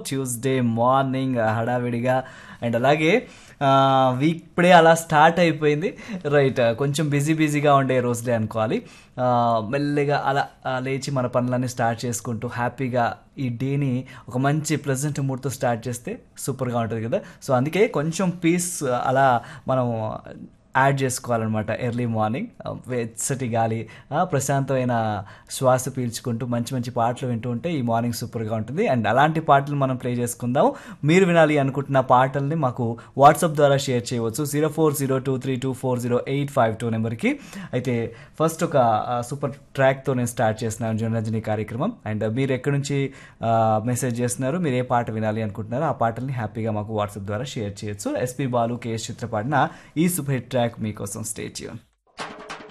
Tuesday morning హడావిడిగా and అలాగే week ఇప్పుడే అలా స్టార్ట్ అయిపోయింది రైట్ కొంచెం బిజీ బిజీగా ఉండే రోజులే అనుకోవాలి ఆ, మెల్లిగా అలా ఆ, లేచి మన పనులన్నీ స్టార్ట్ చేసుకుంటూ హ్యాపీగా ఈ డేని ఒక మంచి ప్లెజెంట్ మూడ్తో స్టార్ట్ చేస్తే సూపర్గా ఉంటుంది కదా సో అందుకే కొంచెం పీస్ అలా మనం యాడ్ చేసుకోవాలన్నమాట ఎర్లీ మార్నింగ్ వెచ్చటి గాలి ఆ, ప్రశాంతమైన శ్వాస పీల్చుకుంటూ మంచి మంచి పాటలు వింటూ ఉంటే ఈ మార్నింగ్ సూపర్గా ఉంటుంది అండ్ అలాంటి పాటలు మనం ప్లే చేసుకుందాం మీరు వినాలి అనుకుంటున్న పాటల్ని మాకు వాట్సాప్ ద్వారా షేర్ చేయవచ్చు zero four zero two three two four zero eight five two నెంబర్కి అయితే ఫస్ట్ ఒక సూపర్ ట్రాక్తో నేను స్టార్ట్ చేస్తున్నాను జనరంజని కార్యక్రమం అండ్ మీరు ఎక్కడి నుంచి మెసేజ్ చేస్తున్నారు మీరు ఏ పాట వినాలి అనుకుంటున్నారో ఆ పాటల్ని హ్యాపీగా మాకు వాట్సాప్ ద్వారా షేర్ చేయొచ్చు ఎస్పీ బాలు కేఎస్ చిత్ర పాడిన ఈ సూపర్ హిట్ ట్రాక్ మీకోసం స్టే చేయండి